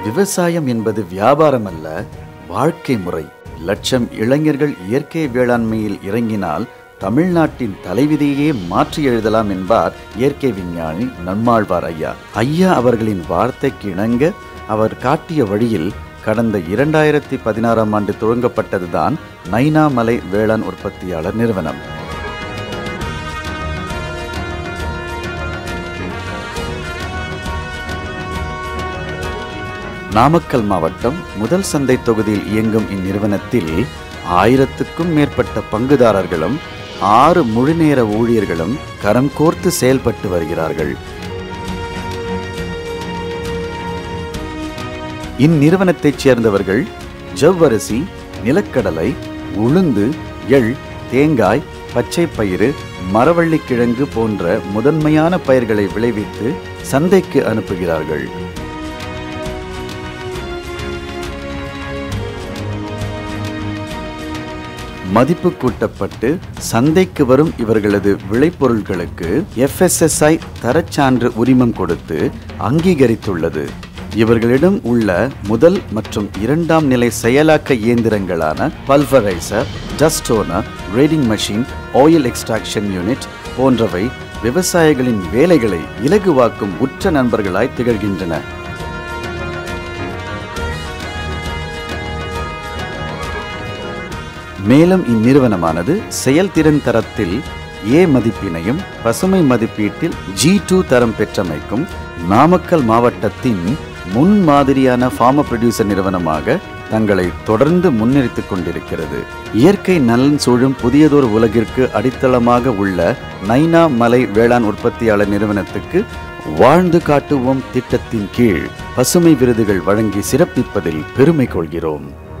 விவசாயம் என்பது வியாபாரம் அல்ல வாழ்க்கை முறை லட்சம் இளைஞர்கள் இயற்கை வேளாண்மையில் இறங்கினால் தமிழ்நாட்டின் தலைவிதியையே மாற்றி எழுதலாம் என்பார் இயற்கை விஞ்ஞானி நம்மாழ்வார் ஐயா ஐயா அவர்களின் வார்த்தைக்கு இணங்க அவர் காட்டிய வழியில் கடந்த இரண்டாயிரத்தி பதினாறாம் ஆண்டு துவங்கப்பட்டதுதான் நைனாமலை வேளாண் உற்பத்தியாளர் நிறுவனம் நாமக்கல் மாவட்டம் முதல் சந்தை தொகுதியில் இயங்கும் இந்நிறுவனத்தில் ஆயிரத்துக்கும் மேற்பட்ட பங்குதாரர்களும் ஆறு முழுநேர ஊழியர்களும் கரம் கோர்த்து செயல்பட்டு வருகிறார்கள் இந்நிறுவனத்தைச் சேர்ந்தவர்கள் ஜவ்வரிசி நிலக்கடலை உளுந்து எள் தேங்காய் பச்சை பயிறு மரவள்ளிக்கிழங்கு போன்ற முதன்மையான பயிர்களை விளைவித்து சந்தைக்கு அனுப்புகிறார்கள் மதிப்பு கூட்டப்பட்டு சந்தைக்கு வரும் இவர்களது விளைபொருட்களுக்கு எஃப்எஸ்எஸ்ஐ தரச்சான்று உரிமம் கொடுத்து அங்கீகரித்துள்ளது இவர்களிடம் உள்ள முதல் மற்றும் இரண்டாம் நிலை செயலாக்க இயந்திரங்களான pulveriser destoner grading machine oil extraction unit போன்றவை விவசாயிகளின் வேலைகளை இலகுவாக்கும் உற்ற நண்பர்களாய் திகழ்கின்றன மேலும் இந்நிறுவனமானது செயல்திறன் தரத்தில் ஏ மதிப்பினையும் பசுமை மதிப்பீட்டில் ஜி டூ தரம் பெற்றமைக்கும் நாமக்கல் மாவட்டத்தின் முன்மாதிரியான ஃபார்ம ப்ரொடியூசர் நிறுவனமாக தங்களை தொடர்ந்து முன்னெடுத்துக் கொண்டிருக்கிறது இயற்கை நலன் சூழும் புதியதொரு உலகிற்கு அடித்தளமாக உள்ள நைனா மலை வேளாண் உற்பத்தியாளர் நிறுவனத்துக்கு வாழ்ந்து காட்டுவோம் திட்டத்தின் கீழ் பசுமை விருதுகள் வழங்கி சிறப்பிப்பதில் பெருமை கொள்கிறோம்